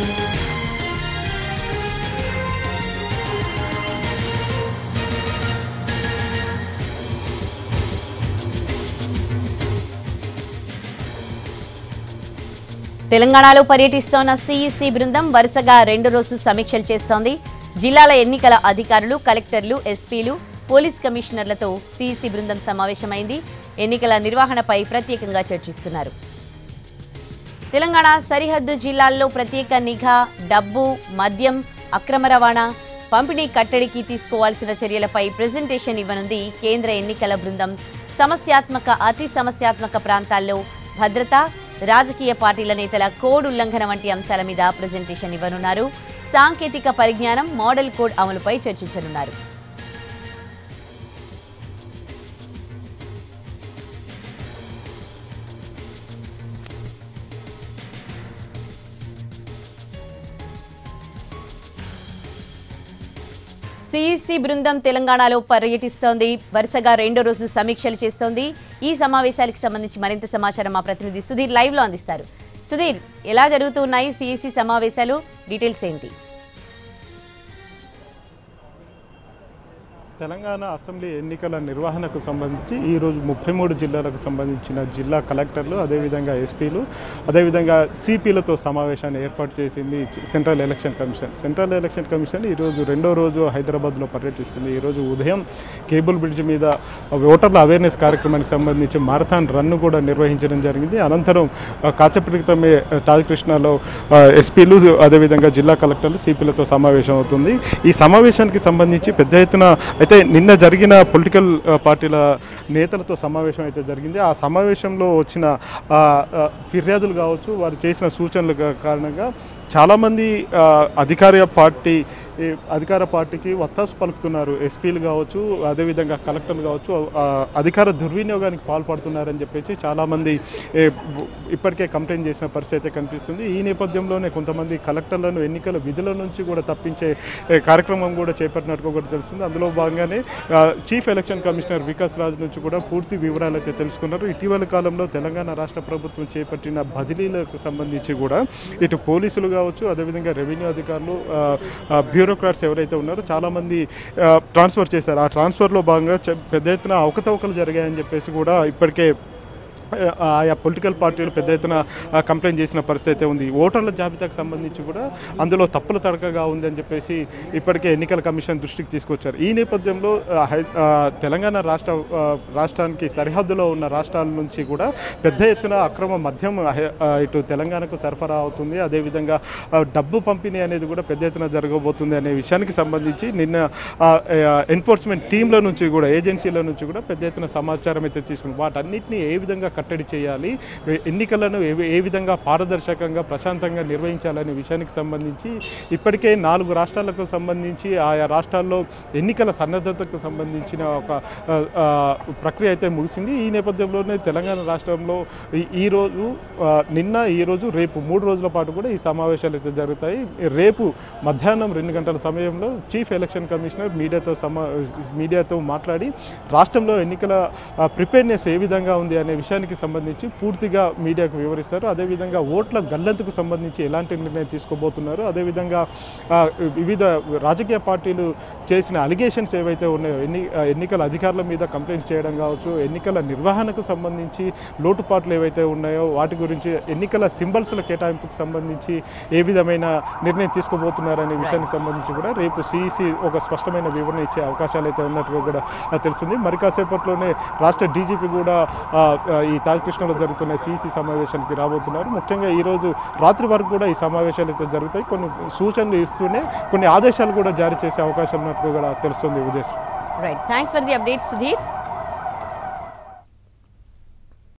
తెలంగాణలో పర్యటిస్తోన్న సిఈసి బృందం వరుసగా రెండు రోజులు సమీక్షలు చేస్తోంది జిల్లాల ఎన్నికల అధికారులు కలెక్టర్లు ఎస్పీలు పోలీస్ కమిషనర్లతో సిఈసి బృందం సమావేశమైంది ఎన్నికల నిర్వహణపై ప్రత్యేకంగా చర్చిస్తున్నారు తెలంగాణ సరిహద్దు జిల్లాల్లో ప్రత్యేక నిఘా డబ్బు మద్యం అక్రమ రవాణా పంపిణీ కట్టడికి తీసుకోవాల్సిన చర్యలపై ప్రెజెంటేషన్ ఇవ్వనుంది కేంద్ర ఎన్నికల బృందం సమస్యాత్మక అతి సమస్యాత్మక ప్రాంతాల్లో భద్రత రాజకీయ పార్టీల నేతల కోడ్ ఉల్లంఘన వంటి అంశాల మీద ప్రెజెంటేషన్ ఇవ్వనున్నారు సాంకేతిక పరిజ్ఞానం మోడల్ కోడ్ అమలుపై చర్చించనున్నారు సిఈసి బృందం తెలంగాణలో పర్యటిస్తోంది వరుసగా రెండో రోజు సమీక్షలు చేస్తోంది ఈ సమావేశాలకు సంబంధించి మరింత సమాచారం మా ప్రతినిధి సుధీర్ లైవ్ లో అందిస్తారు సుధీర్ ఎలా జరుగుతున్నాయి సిఈసి సమావేశాలు డీటెయిల్స్ ఏంటి తెలంగాణ అసెంబ్లీ ఎన్నికల నిర్వహణకు సంబంధించి ఈరోజు ముప్పై మూడు జిల్లాలకు సంబంధించిన జిల్లా కలెక్టర్లు అదేవిధంగా ఎస్పీలు అదేవిధంగా సిపిలతో సమావేశాన్ని ఏర్పాటు చేసింది central election commission central election commission ఈరోజు రెండో రోజు హైదరాబాద్లో పర్యటిస్తుంది ఈరోజు ఉదయం కేబుల్ బ్రిడ్జ్ మీద ఓటర్ల అవేర్నెస్ కార్యక్రమానికి సంబంధించి మారథాన్ రన్ను కూడా నిర్వహించడం జరిగింది అనంతరం ఆ, కాసేపటి క్రితమే ఆ, తాజకృష్ణలో ఆ, ఎస్పీలు అదేవిధంగా జిల్లా కలెక్టర్లు సిపిలతో సమావేశం అవుతుంది ఈ సమావేశానికి సంబంధించి పెద్ద ఎత్తున అయితే నిన్న జరిగిన పొలిటికల్ ఆ, పార్టీల నేతలతో సమావేశం అయితే జరిగింది ఆ సమావేశంలో వచ్చిన ఆ, ఆ, ఫిర్యాదులు కావచ్చు వారు చేసిన సూచనల కా- కారణంగా చాలామంది ఆ, అధికార పార్టీ ఈ అధికార పార్టీకి వత్తాసు పలుకుతున్నారు ఎస్పీలు కావచ్చు అదేవిధంగా కలెక్టర్లు కావచ్చు ఆ, అధికార దుర్వినియోగానికి పాల్పడుతున్నారని చెప్పేసి చాలామంది ఏ, బు- ఇప్పటికే కంప్లైంట్ చేసిన పరిస్థితి అయితే కనిపిస్తుంది ఈ నేపథ్యంలోనే కొంతమంది కలెక్టర్లను ఎన్నికల విధుల నుంచి కూడా తప్పించే ఏ, కార్యక్రమం కూడా చేపట్టినట్టుగా కూడా తెలుస్తుంది అందులో భాగంగానే ఆ, chief election commissioner Vikas Raj నుంచి కూడా పూర్తి వివరాలు అయితే తెలుసుకున్నారు ఇటీవల కాలంలో తెలంగాణ రాష్ట్ర ప్రభుత్వం చేపట్టిన బదిలీలకు సంబంధించి కూడా ఇటు పోలీసులు కావచ్చు అదేవిధంగా రెవెన్యూ అధికారులు ఆ, ఆ, బ్యూరోక్రాట్స్ ఎవరైతే ఉన్నారో చాలామంది ఆ, ట్రాన్స్ఫర్ చేశారు ఆ ట్రాన్స్ఫర్లో భాగంగా చె- పెద్ద ఎత్తున అవకతవకలు జరిగాయని చెప్పేసి కూడా ఇప్పటికే ఆ, ఆయా పొలిటికల్ పార్టీలు పెద్ద ఎత్తున ఆ, కంప్లైంట్ చేసిన పరిస్థితి అయితే ఉంది ఓటర్ల జాబితాకు సంబంధించి కూడా అందులో తప్పుల తడకగా ఉంది అని చెప్పేసి ఇప్పటికే ఎన్నికల కమిషన్ దృష్టికి తీసుకొచ్చారు ఈ నేపథ్యంలో ఆ, హై- ఆ, తెలంగాణ రాష్ట్ర ఆ, రాష్ట్రానికి సరిహద్దులో ఉన్న రాష్ట్రాల నుంచి కూడా పెద్ద ఎత్తున అక్రమ మద్యం హై- ఆ, ఇటు తెలంగాణకు సరఫరా అవుతుంది అదేవిధంగా ఆ, డబ్బు పంపిణీ అనేది కూడా పెద్ద ఎత్తున జరగబోతుంది అనే విషయానికి సంబంధించి నిన్న ఎన్ఫోర్స్మెంట్ టీంల నుంచి కూడా ఏజెన్సీల నుంచి కూడా పెద్ద ఎత్తున సమాచారం అయితే తీసుకుని వాటన్నిటిని ఏ విధంగా కట్టడి చేయాలి ఏ- ఎన్నికలను ఏ ఏ విధంగా పారదర్శకంగా ప్రశాంతంగా నిర్వహించాలనే విషయానికి సంబంధించి ఇప్పటికే నాలుగు రాష్ట్రాలకు సంబంధించి ఆయా రాష్ట్రాల్లో ఎన్నికల సన్నద్ధతకు సంబంధించిన ఒక ఆ, ఆ, ప్రక్రియ అయితే ముగిసింది ఈ నేపథ్యంలోనే తెలంగాణ రాష్ట్రంలో ఈ- ఈ రోజు ఆ, నిన్న ఈ రోజు రేపు మూడు రోజుల పాటు కూడా ఈ సమావేశాలు అయితే జరుగుతాయి రేపు మధ్యాహ్నం రెండు గంటల సమయంలో చీఫ్ ఎలక్షన్ కమిషనర్ మీడియాతో సమా మీడియాతో మాట్లాడి రాష్ట్రంలో ఎన్నికల ప్రిపేర్నెస్ ఏ విధంగా ఉంది అనే విషయానికి సంబంధించి పూర్తిగా మీడియాకు వివరిస్తారు అదేవిధంగా ఓట్ల గల్లంతుకు సంబంధించి ఎలాంటి నిర్ణయం తీసుకోబోతున్నారు అదేవిధంగా ఆ, వివిధ రాజకీయ పార్టీలు చేసిన అలిగేషన్స్ ఏవైతే ఉన్నాయో ఎన్ని ఆ, ఎన్నికల అధికారుల మీద కంప్లైంట్ చేయడం కావచ్చు ఎన్నికల నిర్వహణకు సంబంధించి లోటుపాట్లు ఏవైతే ఉన్నాయో వాటి గురించి ఎన్నికల సింబల్స్ల కేటాయింపుకు సంబంధించి ఏ విధమైన నిర్ణయం తీసుకోబోతున్నారనే విషయానికి సంబంధించి కూడా రేపు సిఈసి ఒక స్పష్టమైన వివరణ ఇచ్చే అవకాశాలు అయితే ఉన్నట్టుగా కూడా ఆ, తెలుస్తుంది మరి కాసేపట్లోనే రాష్ట్ర డీజీపీ కూడా ఆ, ఆ, ఈ తాజకృష్ణలో జరుగుతున్న సిఈసి సమావేశానికి రాబోతున్నారు ముఖ్యంగా ఈరోజు రాత్రి వరకు కూడా ఈ సమావేశాలు అయితే జరుగుతాయి కొన్ని సూచనలు ఇస్తూనే కొన్ని ఆదేశాలు కూడా జారీ చేసే అవకాశాలు ఉన్నట్టుగా కూడా తెలుస్తుంది ఉదయం right thanks for the update Sudheer